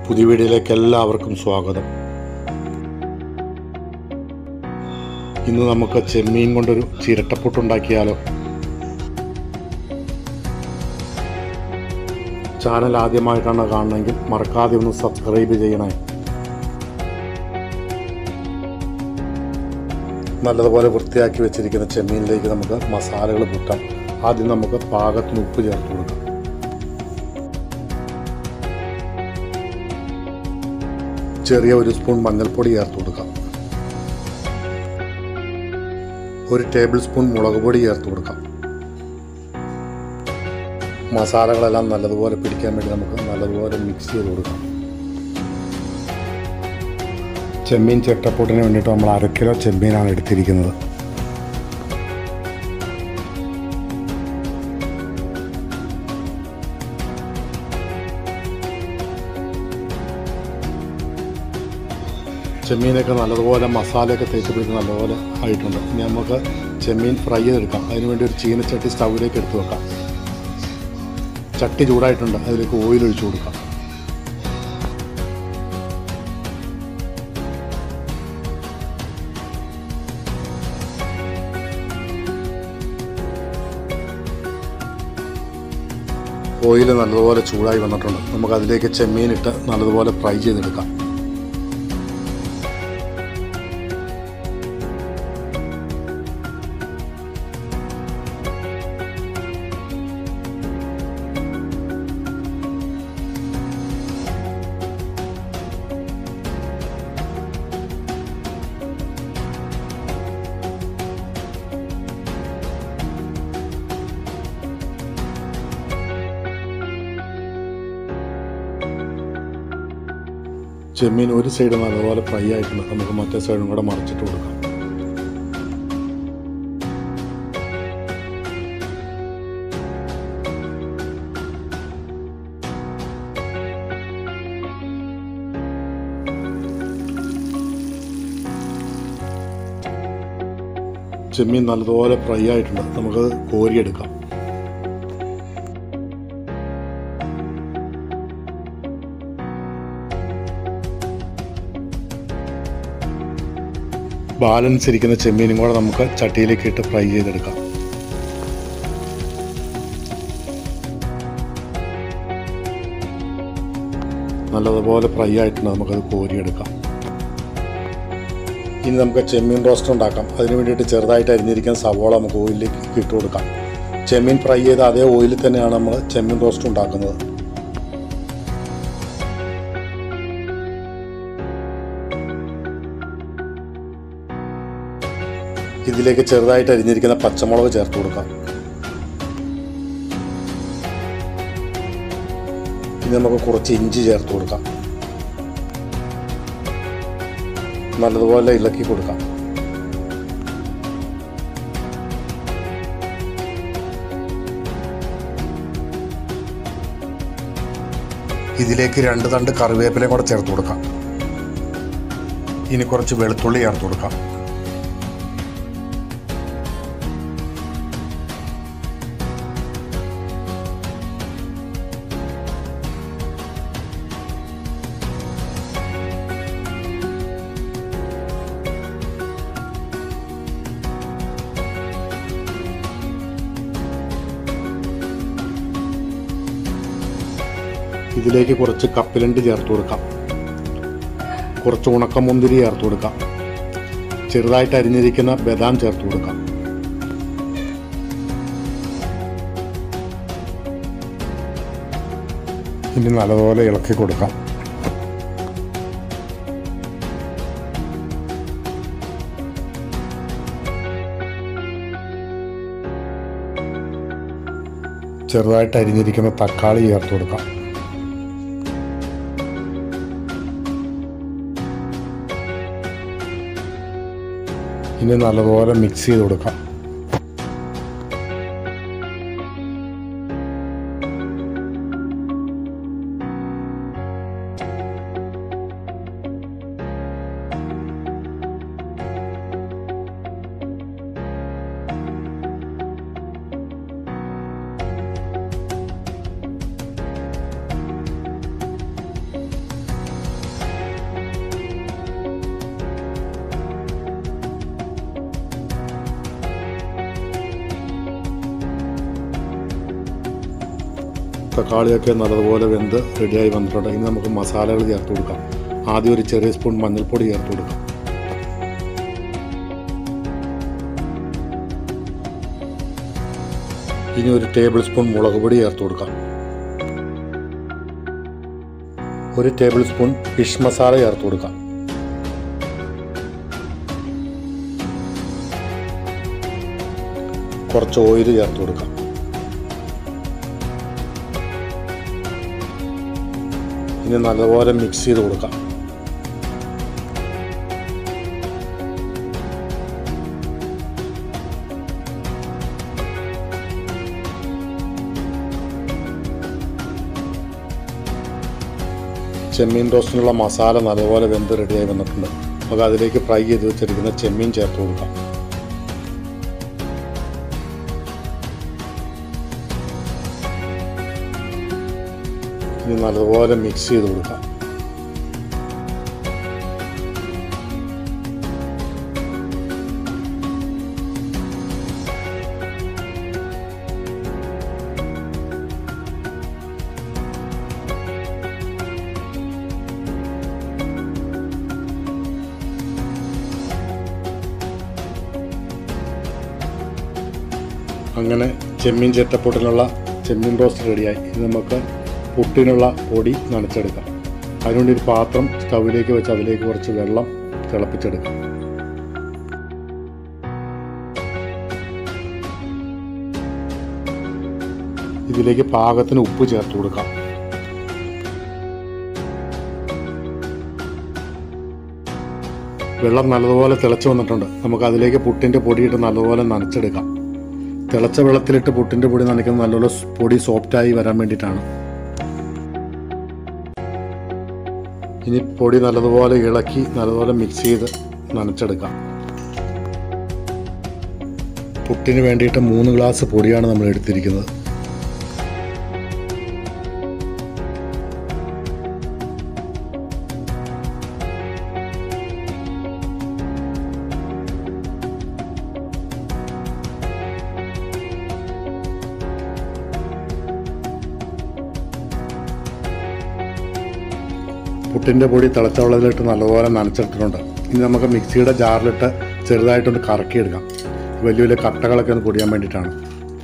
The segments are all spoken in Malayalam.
പുതിയ വീഡിയോയിലേക്ക് എല്ലാവർക്കും സ്വാഗതം ഇന്ന് നമുക്ക് ചെമ്മീൻ കൊണ്ടൊരു ചിരട്ടപ്പുട്ടുണ്ടാക്കിയാലോ ചാനൽ ആദ്യമായിട്ടാണ് കാണണമെങ്കിൽ മറക്കാതെ ഒന്ന് സബ്സ്ക്രൈബ് ചെയ്യണേ നല്ലതുപോലെ വൃത്തിയാക്കി വെച്ചിരിക്കുന്ന ചെമ്മീനിലേക്ക് നമുക്ക് മസാലകൾ പുട്ടാം ആദ്യം നമുക്ക് പാകത്തിന് ഉപ്പ് ചേർത്ത് കൊടുക്കാം ചെറിയ ഒരു സ്പൂൺ മഞ്ഞൾപ്പൊടി ചേർത്ത് കൊടുക്കാം ഒരു ടേബിൾ സ്പൂൺ മുളക് പൊടി ചേർത്ത് കൊടുക്കാം മസാലകളെല്ലാം നല്ലതുപോലെ പിടിക്കാൻ വേണ്ടി നമുക്ക് നല്ലതുപോലെ മിക്സ് ചെയ്ത് കൊടുക്കാം ചെമ്മീൻ ചെട്ടപ്പൊട്ടിന് വേണ്ടിയിട്ട് നമ്മൾ അര കിലോ ചെമ്മീനാണ് എടുത്തിരിക്കുന്നത് ചെമ്മീനൊക്കെ നല്ലതുപോലെ മസാലയൊക്കെ തേച്ച് പിടിച്ച് നല്ലപോലെ ആയിട്ടുണ്ട് ഇനി നമുക്ക് ചെമ്മീൻ ഫ്രൈ ചെയ്തെടുക്കാം അതിനുവേണ്ടി ഒരു ചീനച്ചട്ടി സ്റ്റൗവിലേക്ക് എടുത്തു വെക്കാം ചട്ടി ചൂടായിട്ടുണ്ട് അതിലേക്ക് ഓയിൽ ഒഴിച്ചു കൊടുക്കാം ഓയിൽ നല്ലതുപോലെ ചൂടായി വന്നിട്ടുണ്ട് നമുക്ക് അതിലേക്ക് ചെമ്മീനിട്ട് നല്ലതുപോലെ ഫ്രൈ ചെയ്തെടുക്കാം ചെമ്മീൻ ഒരു സൈഡ് നല്ലപോലെ ഫ്രൈ ആയിട്ടുണ്ട് നമുക്ക് മറ്റേ സൈഡും കൂടെ മറിച്ചിട്ട് കൊടുക്കാം ചെമ്മീൻ നല്ലതുപോലെ ഫ്രൈ ആയിട്ടുണ്ട് നമുക്ക് കോരിയെടുക്കാം ബാലൻസ് ഇരിക്കുന്ന ചെമ്മീനും കൂടെ നമുക്ക് ചട്ടിയിലേക്ക് ഇട്ട് ഫ്രൈ ചെയ്തെടുക്കാം നല്ലതുപോലെ ഫ്രൈ ആയിട്ടുണ്ട് നമുക്കത് കോരിയെടുക്കാം ഇനി നമുക്ക് ചെമ്മീൻ റോസ്റ്റ് ഉണ്ടാക്കാം അതിന് വേണ്ടിയിട്ട് ചെറുതായിട്ട് അരിഞ്ഞിരിക്കുന്ന സവോള നമുക്ക് ഓയിലിലേക്ക് ഇട്ട് കൊടുക്കാം ചെമ്മീൻ ഫ്രൈ ചെയ്ത അതേ ഓയിലിൽ തന്നെയാണ് നമ്മൾ ചെമ്മീൻ റോസ്റ്റ് ഉണ്ടാക്കുന്നത് ഇതിലേക്ക് ചെറുതായിട്ട് അരിഞ്ഞിരിക്കുന്ന പച്ചമുളക് ചേർത്ത് കൊടുക്കാം ഇനി നമുക്ക് കുറച്ച് ഇഞ്ചി ചേർത്ത് കൊടുക്കാം നല്ലതുപോലെ ഇളക്കി കൊടുക്കാം ഇതിലേക്ക് രണ്ട് തണ്ട് കറിവേപ്പിലയും കൂടെ ചേർത്ത് കൊടുക്കാം ഇനി കുറച്ച് വെളുത്തുള്ളി ചേർത്ത് കൊടുക്കാം ഇതിലേക്ക് കുറച്ച് കപ്പിലണ്ടി ചേർത്ത് കൊടുക്കാം കുറച്ച് ഉണക്കമുന്തിരി ചേർത്ത് കൊടുക്കാം ചെറുതായിട്ട് അരിഞ്ഞിരിക്കുന്ന ബദാം ചേർത്ത് കൊടുക്കാം ഇനി നല്ലപോലെ ഇളക്കി കൊടുക്കാം ചെറുതായിട്ട് അരിഞ്ഞിരിക്കുന്ന തക്കാളി ചേർത്ത് കൊടുക്കാം ഇനി നല്ലപോലെ മിക്സ് ചെയ്ത് കൊടുക്കാം തക്കാളിയൊക്കെ നല്ലതുപോലെ വെന്ത് റെഡിയായി വന്നിട്ടുണ്ട് ഇനി നമുക്ക് മസാലകൾ ചേർത്ത് കൊടുക്കാം ആദ്യം ഒരു ചെറിയ സ്പൂൺ മഞ്ഞൾപ്പൊടി ചേർത്ത് കൊടുക്കാം ഇനി ഒരു ടേബിൾ സ്പൂൺ മുളക് പൊടി ചേർത്ത് കൊടുക്കാം ഒരു ടേബിൾ സ്പൂൺ ഫിഷ് മസാല ചേർത്ത് കൊടുക്കാം കുറച്ച് ഓയിൽ ചേർത്ത് കൊടുക്കാം ഇനി നല്ലപോലെ മിക്സ് ചെയ്ത് കൊടുക്കാം ചെമ്മീൻ റോസ്റ്റിനുള്ള മസാല നല്ലപോലെ വെന്ത് റെഡിയായി വന്നിട്ടുണ്ട് നമുക്ക് അതിലേക്ക് ഫ്രൈ ചെയ്ത് വെച്ചിരിക്കുന്ന ചെമ്മീൻ ചേർത്ത് കൊടുക്കാം ഇനി നല്ലപോലെ മിക്സ് ചെയ്ത് കൊടുക്കാം അങ്ങനെ ചെമ്മീൻ ചെറ്റപ്പൊട്ടിനുള്ള ചെമ്മീൻ റോസ്റ്റ് റെഡിയായി ഇനി നമുക്ക് പുട്ടിനുള്ള പൊടി നനച്ചെടുക്കാം അതിനുവേണ്ടി ഒരു പാത്രം സ്റ്റൗവിലേക്ക് വെച്ച് അതിലേക്ക് കുറച്ച് വെള്ളം തിളപ്പിച്ചെടുക്കാം ഇതിലേക്ക് പാകത്തിന് ഉപ്പ് ചേർത്ത് കൊടുക്കാം വെള്ളം നല്ലതുപോലെ തിളച്ച് വന്നിട്ടുണ്ട് നമുക്ക് അതിലേക്ക് പുട്ടിൻ്റെ പൊടിയിട്ട് നല്ലതുപോലെ നനച്ചെടുക്കാം തിളച്ച വെള്ളത്തിലിട്ട് പുട്ടിൻ്റെ പൊടി നനയ്ക്കുന്നത് നല്ലപോലെ സ് പൊടി സോഫ്റ്റായി വരാൻ വേണ്ടിയിട്ടാണ് ഇനി പൊടി നല്ലതുപോലെ ഇളക്കി നല്ലതുപോലെ മിക്സ് ചെയ്ത് നനച്ചെടുക്കാം പുട്ടിന് വേണ്ടിയിട്ട് മൂന്ന് ഗ്ലാസ് പൊടിയാണ് നമ്മൾ എടുത്തിരിക്കുന്നത് പുട്ടിൻ്റെ പൊടി തിളച്ച വെള്ളത്തിലിട്ട് നല്ലപോലെ നനച്ചെടുത്തിട്ടുണ്ട് ഇനി നമുക്ക് മിക്സിയുടെ ജാറിലിട്ട് ചെറുതായിട്ടൊന്ന് കറക്കിയെടുക്കാം വലിയ വലിയ കട്ടകളൊക്കെ ഒന്ന് പൊടിയാൻ വേണ്ടിയിട്ടാണ്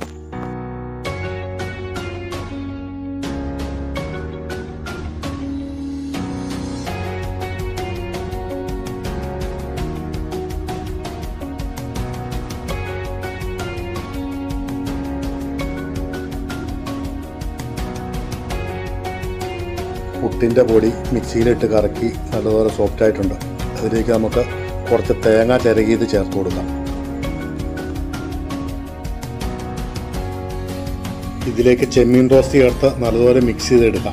പുട്ടിൻ്റെ പൊടി മിക്സിയിലിട്ട് കറക്കി നല്ലപോലെ സോഫ്റ്റ് ആയിട്ടുണ്ട് അതിലേക്ക് നമുക്ക് കുറച്ച് തേങ്ങ ചിരകിയത് ചേർത്ത് കൊടുക്കാം ഇതിലേക്ക് ചെമ്മീൻ റോസ്റ്റ് ചേർത്ത് നല്ലപോലെ മിക്സ് ചെയ്തെടുക്കാം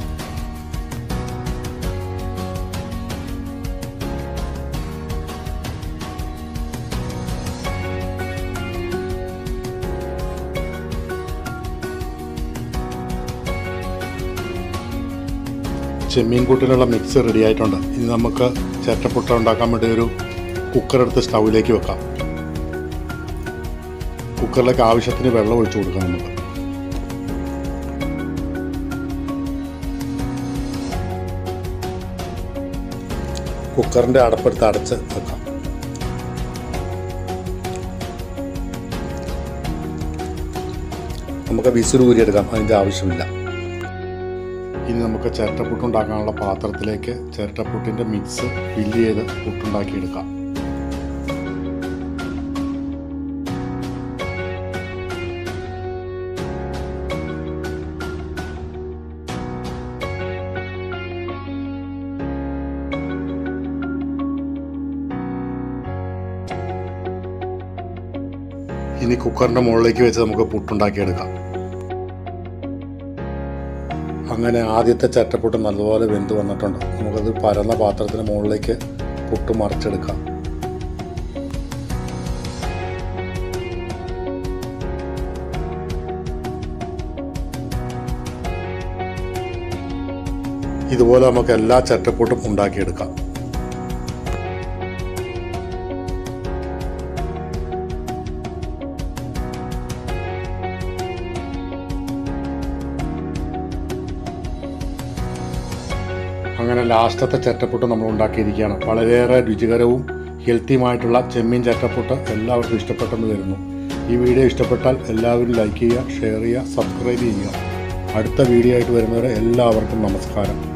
ചെമ്മീൻ കൂട്ടിനുള്ള മിക്സ് റെഡി ആയിട്ടുണ്ട് ഇനി നമുക്ക് ചേറ്റപ്പുട്ട ഉണ്ടാക്കാൻ വേണ്ടി ഒരു കുക്കർ എടുത്ത് സ്റ്റൗവിലേക്ക് വെക്കാം കുക്കറിലേക്ക് ആവശ്യത്തിന് വെള്ളം ഒഴിച്ചു കൊടുക്കാം നമുക്ക് കുക്കറിൻ്റെ അടപ്പെടുത്ത് അടച്ച് വെക്കാം നമുക്ക് വിസിൽ ഊരിയെടുക്കാം അതിൻ്റെ ആവശ്യമില്ല ഇനി നമുക്ക് ചിരട്ടപ്പുട്ടുണ്ടാക്കാനുള്ള പാത്രത്തിലേക്ക് ചിരട്ടപ്പുട്ടിൻ്റെ മിക്സ് ഫില്ല് ചെയ്ത് പുട്ടുണ്ടാക്കിയെടുക്കാം ഇനി കുക്കറിൻ്റെ മുകളിലേക്ക് വെച്ച് നമുക്ക് പുട്ടുണ്ടാക്കിയെടുക്കാം അങ്ങനെ ആദ്യത്തെ ചട്ടപ്പുട്ട് നല്ലപോലെ വെന്ത് വന്നിട്ടുണ്ട് നമുക്കത് പരന്ന പാത്രത്തിന് മുകളിലേക്ക് പുട്ട് മറിച്ചെടുക്കാം ഇതുപോലെ നമുക്ക് എല്ലാ ചട്ടപ്പുട്ടും ഉണ്ടാക്കിയെടുക്കാം അങ്ങനെ ലാസ്റ്റത്തെ ചട്ടപ്പുട്ട് നമ്മൾ ഉണ്ടാക്കിയിരിക്കുകയാണ് വളരെയേറെ രുചികരവും ഹെൽത്തിയുമായിട്ടുള്ള ചെമ്മീൻ ചട്ടപ്പുട്ട് എല്ലാവർക്കും ഇഷ്ടപ്പെട്ടെന്ന് വരുന്നു ഈ വീഡിയോ ഇഷ്ടപ്പെട്ടാൽ എല്ലാവരും ലൈക്ക് ചെയ്യുക ഷെയർ ചെയ്യുക സബ്സ്ക്രൈബ് ചെയ്യുക അടുത്ത വീഡിയോ ആയിട്ട് വരുന്നവരെ എല്ലാവർക്കും നമസ്കാരം